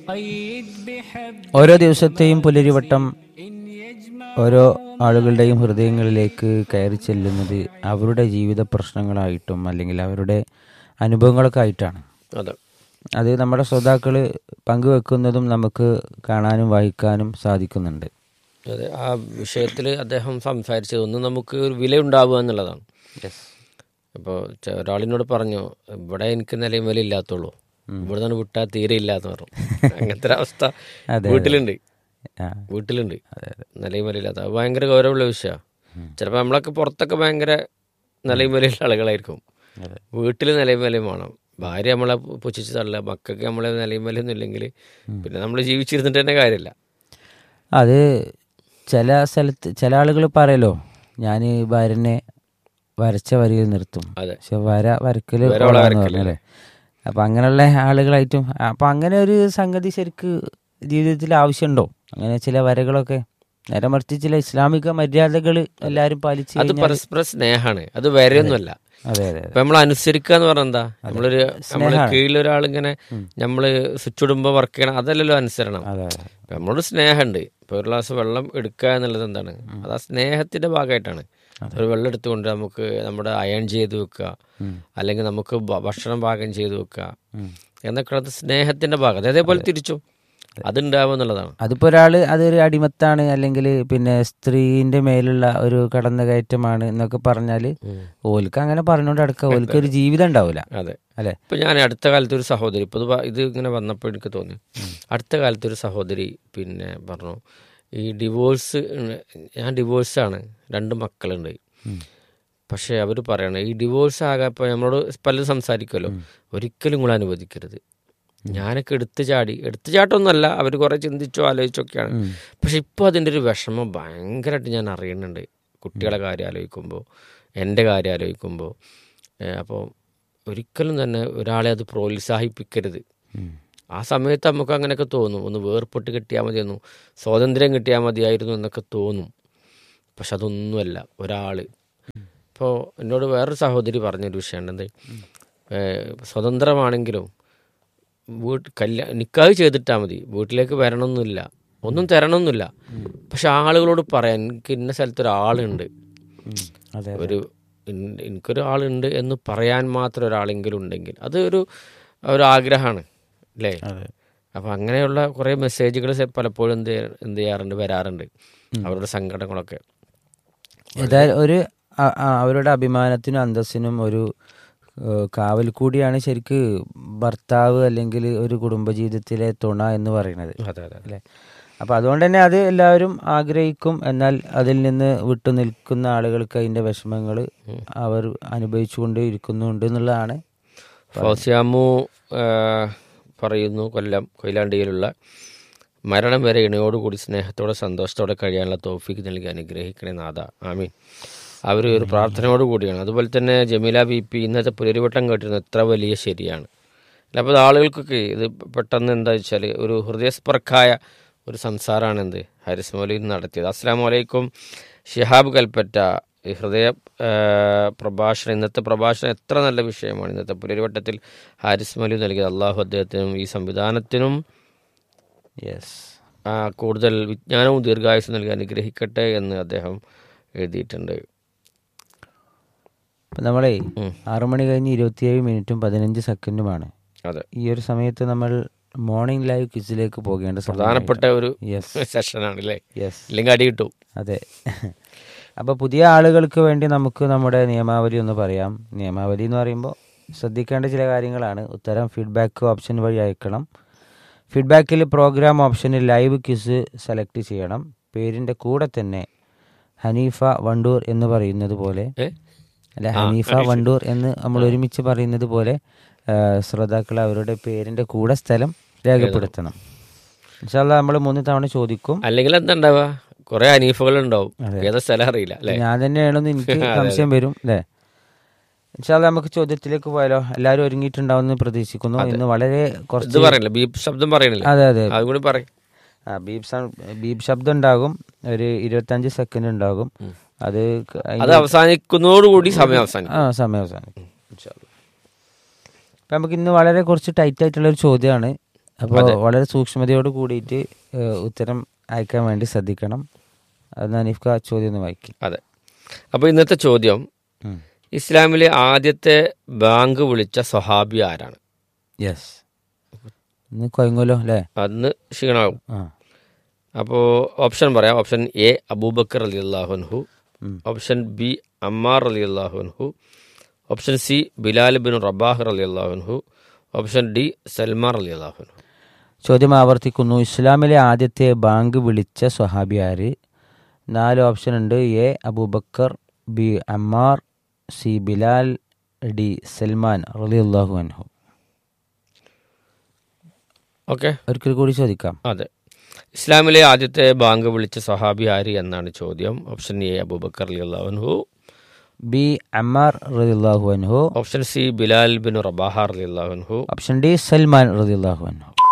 ഓരോ ദിവസത്തെയും പുലരിവട്ടം ഓരോ ആളുകളുടെയും ഹൃദയങ്ങളിലേക്ക് കയറി ചെല്ലുന്നത് അവരുടെ ജീവിത പ്രശ്നങ്ങളായിട്ടും അല്ലെങ്കിൽ അവരുടെ അനുഭവങ്ങളൊക്കെ ആയിട്ടാണ് അതെ അത് നമ്മുടെ ശ്രോതാക്കൾ പങ്കുവെക്കുന്നതും നമുക്ക് കാണാനും വായിക്കാനും സാധിക്കുന്നുണ്ട് അതെ ആ വിഷയത്തിൽ അദ്ദേഹം സംസാരിച്ചത് ഒന്ന് നമുക്ക് ഒരു വില ഉണ്ടാവുക എന്നുള്ളതാണ് ഇപ്പോൾ ഒരാളിനോട് പറഞ്ഞു ഇവിടെ എനിക്ക് നിലയും വില ഇല്ലാത്തുള്ളൂ ഇവിടെ നിന്ന് വിട്ടാൽ തീരെ ഇല്ലാന്ന് പറഞ്ഞു അങ്ങനത്തെ ഒരു അവസ്ഥ വീട്ടിലുണ്ട് ആ, വീട്ടിലുണ്ട് നിലയും വില ഇല്ലാത്ത അത് ഭയങ്കര ഗൗരവമുള്ള വിഷയമാണ് ചിലപ്പോൾ നമ്മളൊക്കെ പുറത്തൊക്കെ ഭയങ്കര നിലയും വിലയുള്ള ആളുകളായിരിക്കും വീട്ടിൽ നിലയും വിലയും വേണം ഭാര്യ നമ്മളെ പുച്ഛിച്ച് തള്ളുക മക്കൾക്ക് നമ്മളെ നിലയും വിലയൊന്നും ഇല്ലെങ്കിൽ പിന്നെ നമ്മൾ ജീവിച്ചിരുന്നിട്ട് തന്നെ കാര്യമില്ല അത് ചില സ്ഥലത്ത് ചില ആളുകൾ പറയലോ ഞാൻ ഭാര്യനെ വരച്ച വരിയിൽ നിർത്തും അതെ പക്ഷെ വര വരക്കല് വര ഓളെ ഓളാന്ന് വരക്കല് പറഞ്ഞല്ലേ അപ്പൊ അങ്ങനെയുള്ള ആളുകളായിട്ടും അപ്പൊ അങ്ങനെ ഒരു സംഗതി ശരിക്ക് ജീവിതത്തിൽ ആവശ്യമുണ്ടോ അങ്ങനെ ചില വരകളൊക്കെ നേരെ മറിച്ച് ചില ഇസ്ലാമിക മര്യാദകൾ എല്ലാരും പാലിച്ച് അത് കഴിഞ്ഞാൽ പരസ്പര സ്നേഹമാണ് അത് വരെയൊന്നുമല്ല അതെ അതെ ഇപ്പൊ നമ്മൾ അനുസരിക്കുക എന്ന് പറഞ്ഞാൽ എന്താ നമ്മളൊരു നമ്മളെ കീഴിലൊരാളിങ്ങനെ നമ്മള് സ്വിച്ച് ഇടുമ്പോൾ വർക്ക് ചെയ്യണം അതല്ലല്ലോ അനുസരണം അതെ അതെ ഇപ്പൊ നമ്മളോട് സ്നേഹമുണ്ട് ഇപ്പൊ ഒരു ഗ്ലാസ് വെള്ളം എടുക്കുക എന്നുള്ളത് എന്താണ് അത് ആ സ്നേഹത്തിന്റെ ഭാഗമായിട്ടാണ് ഒരു വെള്ളം എടുത്തുകൊണ്ട് നമുക്ക് നമ്മുടെ അയൺ ചെയ്ത് വെക്കുക അല്ലെങ്കിൽ നമുക്ക് ഭ- ഭക്ഷണം പാകം ചെയ്ത് വെക്കുക എന്നൊക്കെ അത് സ്നേഹത്തിന്റെ ഭാഗം അതേപോലെ തിരിച്ചും അതുണ്ടാവുക എന്നുള്ളതാണ് അതിപ്പോ ഒരാള് അതൊരു അടിമത്താണ് അല്ലെങ്കിൽ പിന്നെ സ്ത്രീന്റെ മേലുള്ള ഒരു കടന്നുകയറ്റമാണ് എന്നൊക്കെ പറഞ്ഞാല് ഓൽക്ക് അങ്ങനെ പറഞ്ഞുകൊണ്ട് അടക്കം ഓൽക്ക് ഒരു ജീവിതം ഉണ്ടാവില്ല അതെ അല്ലെ ഇപ്പൊ ഞാൻ അടുത്ത കാലത്ത് ഒരു സഹോദരി ഇപ്പൊ ഇത് പ- ഇത് ഇങ്ങനെ വന്നപ്പോൾ എനിക്ക് തോന്നി അടുത്ത കാലത്ത് ഒരു സഹോദരി പിന്നെ പറഞ്ഞു ഈ ഡിവോഴ്സ് ഞാൻ ഡിവോഴ്സാണ് രണ്ട് മക്കളുണ്ട് പക്ഷെ അവർ പറയണ ഈ ഡിവോഴ്സ് ആകാൻ ഇപ്പോൾ നമ്മളോട് പലരും സംസാരിക്കുമല്ലോ ഒരിക്കലും കൂടെ അനുവദിക്കരുത് ഞാനൊക്കെ എടുത്തു ചാടി എടുത്തു ചാട്ടമൊന്നുമല്ല അവർ കുറേ ചിന്തിച്ചോ ആലോചിച്ചൊക്കെയാണ് പക്ഷെ ഇപ്പോൾ അതിൻ്റെ ഒരു വിഷമം ഭയങ്കരമായിട്ട് ഞാൻ അറിയുന്നുണ്ട് കുട്ടികളെ കാര്യം ആലോചിക്കുമ്പോൾ എൻ്റെ കാര്യം ആലോചിക്കുമ്പോൾ അപ്പോൾ ഒരിക്കലും തന്നെ ഒരാളെ അത് പ്രോത്സാഹിപ്പിക്കരുത് ആ സമയത്ത് നമുക്ക് അങ്ങനെയൊക്കെ തോന്നും ഒന്ന് വേർപെട്ട് കിട്ടിയാൽ മതിയെന്നു സ്വാതന്ത്ര്യം കിട്ടിയാൽ മതിയായിരുന്നു എന്നൊക്കെ തോന്നും പക്ഷെ അതൊന്നുമല്ല ഒരാൾ ഇപ്പോൾ എന്നോട് വേറൊരു സഹോദരി പറഞ്ഞൊരു വിഷയമുണ്ട് എന്ത് ഏഹ് സ്വതന്ത്രമാണെങ്കിലും വീട്ട് കല്യാ നിക്കാഹ് ചെയ്തിട്ടാൽ മതി വീട്ടിലേക്ക് വരണമെന്നില്ല ഒന്നും തരണമെന്നില്ല പക്ഷെ ആളുകളോട് പറയാൻ എനിക്ക് ഇന്ന സ്ഥലത്ത് ഒരാളുണ്ട് അതെ ഒരു ഇൻ- എനിക്കൊരു ആളുണ്ട് എന്ന് പറയാൻ മാത്രം ഒരാളെങ്കിലും ഉണ്ടെങ്കിൽ അത് ഒരു ഒരു ആഗ്രഹമാണ് അല്ലേ അതെ അപ്പം അങ്ങനെയുള്ള കുറേ മെസ്സേജുകൾ പലപ്പോഴും എന്ത് ചെയ്യ- എന്ത് ചെയ്യാറുണ്ട് വരാറുണ്ട് അവരുടെ സങ്കടങ്ങളൊക്കെ ഏതായാലും ഒരു അ- അ- അവരുടെ അഭിമാനത്തിനും അന്തസ്സിനും ഒരു ഏഹ്, കാവൽ കൂടിയാണ് ശരിക്ക് ഭർത്താവ് അല്ലെങ്കിൽ ഒരു കുടുംബജീവിതത്തിലെ തുണ എന്ന് പറയുന്നത് അതെ അതെ അല്ലേ അപ്പൊ അതുകൊണ്ട് തന്നെ അത് എല്ലാവരും ആഗ്രഹിക്കും എന്നാൽ അതിൽ നിന്ന് വിട്ടു നിൽക്കുന്ന ആളുകൾക്ക് അതിന്റെ വിഷമങ്ങൾ അവർ അനുഭവിച്ചുകൊണ്ട് ഇരിക്കുന്നുണ്ട് എന്നുള്ളതാണ് ഫൗസിയാമു ആ, പറയുന്നു കൊല്ലം കൊയിലാണ്ടിയിലുള്ള മരണം വരെ ഇണയോടുകൂടി സ്നേഹത്തോടെ സന്തോഷത്തോടെ കഴിയാനുള്ള തോഫിക്ക് നൽകി അനുഗ്രഹിക്കണേ നാഥ ആമീൻ അവർ ഒരു പ്രാർത്ഥനയോട് കൂടിയാണ് അതുപോലെ തന്നെ ജമീല ബി പി ഇന്നത്തെ പുലരിവട്ടം കേട്ടിരുന്നു എത്ര വലിയ ശരിയാണ് അല്ല അപ്പോൾ ആളുകൾക്കൊക്കെ ഇത് പെട്ടെന്ന് എന്താ വെച്ചാൽ ഒരു ഹൃദയസ്പർക്കായ ഒരു സംസാരമാണ് എന്ത് ഹാരിസ് മൗലവി നടത്തിയത് അസ്സാം വലൈക്കും ഷിഹാബ് കൽപ്പറ്റ ഈ ഹൃദയ ആ, പ്രഭാഷണം ഇന്നത്തെ പ്രഭാഷണം എത്ര നല്ല വിഷയമാണ് ഇന്നത്തെ പുലരിവട്ടത്തിൽ ഹാരിസ് മൗലവി നൽകിയത് അള്ളാഹു അദ്ദേഹത്തിനും ഈ സംവിധാനത്തിനും യെസ് ആ, കൂടുതൽ വിജ്ഞാനവും ദീർഘായുസ് നൽകി അനുഗ്രഹിക്കട്ടെ എന്ന് അദ്ദേഹം എഴുതിയിട്ടുണ്ട് ഇപ്പം നമ്മളെ ഉം. ആറു മണി കഴിഞ്ഞ് ഇരുപത്തിയേഴ് മിനിറ്റും പതിനഞ്ച് സെക്കൻഡുമാണ് അതെ ഈ ഒരു സമയത്ത് നമ്മൾ മോർണിംഗ് ലൈവ് ക്വിസിലേക്ക് പോകേണ്ട പ്രധാനപ്പെട്ട ഒരു യെസ് സെഷനാണ് അല്ലേ യെസ് ഇല്ലെങ്കിൽ അടി കിട്ടും അതെ അപ്പോൾ പുതിയ ആളുകൾക്ക് വേണ്ടി നമുക്ക് നമ്മുടെ നിയമാവലി ഒന്ന് പറയാം നിയമാവലി എന്ന് പറയുമ്പോൾ ശ്രദ്ധിക്കേണ്ട ചില കാര്യങ്ങളാണ് ഉത്തരം ഫീഡ്ബാക്ക് ഓപ്ഷൻ വഴി അയക്കണം ഫീഡ്ബാക്കിൽ പ്രോഗ്രാം ഓപ്ഷനിൽ ലൈവ് ക്വിസ് സെലക്ട് ചെയ്യണം പേരിൻ്റെ കൂടെ തന്നെ ഹനീഫ വണ്ടൂർ എന്ന് പറയുന്നത് പോലെ ഏ? അല്ല ഹനീഫ വണ്ടൂർ എന്ന് നമ്മൾ ഒരുമിച്ച് പറയുന്നത് പോലെ ആ, ശ്രോതാക്കൾ അവരുടെ പേരിൻ്റെ കൂടെ സ്ഥലം രേഖപ്പെടുത്തണം ഇൻഷാല്ല നമ്മൾ മൂന്ന് തവണ ചോദിക്കും അല്ലെങ്കിൽ എന്താ ഉണ്ടാവുക കുറെ അനീഫകൾ ഉണ്ടാവും ഏതാ സ്ഥലം അറിയില്ല അല്ലേ ഞാൻ തന്നെയാണെന്ന് എനിക്ക് സംശയം വരും അല്ലേ ഇൻഷാല്ല നമുക്ക് ചോദ്യത്തിലേക്ക് പോയാലോ എല്ലാവരും ഒരുങ്ങിയിട്ടുണ്ടാവുമെന്ന് പ്രതീക്ഷിക്കുന്നു ഇന്ന് വളരെ ഇത് കുറച്ച് പറയണില്ല ബീപ്പ് ശബ്ദം പറയണില്ല അതെ അതെ അതും കൂടി പറയും ആ ബീപ് സൗണ്ട് ബീപ് ശബ്ദം ഉണ്ടാകും ഒരു ഇരുപത്തഞ്ച് സെക്കൻഡ് ഉണ്ടാകും അത് ക- അത് അവസാനിക്കുന്നതോടുകൂടി സമയം അവസാനിക്കും ആ സമയം അവസാനിക്കും ഇൻഷാല്ലാ. അപ്പം നമുക്ക് ഇന്ന് വളരെ കുറച്ച് ടൈറ്റ് ആയിട്ടുള്ള ഒരു ചോദ്യമാണ് അപ്പോൾ വളരെ സൂക്ഷ്മതയോട് കൂടിയിട്ട് ഏഹ്, ഉത്തരം അയക്കാൻ വേണ്ടി ശ്രദ്ധിക്കണം അത് അനീഫ്ക ചോദ്യം ഒന്ന് വായിക്കും അതെ അപ്പോൾ ഇന്നത്തെ ചോദ്യം ഉം. ഇസ്ലാമിലെ ആദ്യത്തെ ബാങ്ക് വിളിച്ച സ്വഹാബി ആരാണ് യെസ് ഇന്ന് കൊയങ്ങോലോ അല്ലേ അന്ന് ക്ഷീണാകും ആ അപ്പോൾ ഓപ്ഷൻ പറയാം ഓപ്ഷൻ എ അബൂബക്കർ അലി അള്ളാഹുൻഹു ഉം. ഓപ്ഷൻ ബി അമ്മാർ അലി അള്ളാഹുൻഹു option C Bilal bin Rabah അലി അള്ളാഹുൻഹു ഓപ്ഷൻ ഡി സൽമാർ അലി അള്ളാഹുൻഹു ചോദ്യം ആവർത്തിക്കുന്നു ഇസ്ലാമിലെ ആദ്യത്തെ ബാങ്ക് വിളിച്ച സ്വഹാബി ആര് നാല് ഓപ്ഷൻ ഉണ്ട് A Abu Bakr B Ammar C Bilal D Salman റളിയല്ലാഹു അൻഹു ഓക്കെ ഒരിക്കൽ കൂടി ചോദിക്കാം അതെ ഇസ്ലാമിലെ ആദ്യത്തെ ബാങ്ക് വിളിച്ച സ്വഹാബി ആര് എന്നാണ് ചോദ്യം ഓപ്ഷൻ എ അബൂബക്കർ അലി അള്ളാഹുൻഹു ബി അമ്മാർ റളിയല്ലാഹു അൻഹു option C Bilal bin Rabah അലി അള്ളാഹുൻഹു ഓപ്ഷൻ ഡി സൽമാൻ റളിയല്ലാഹു അൻഹു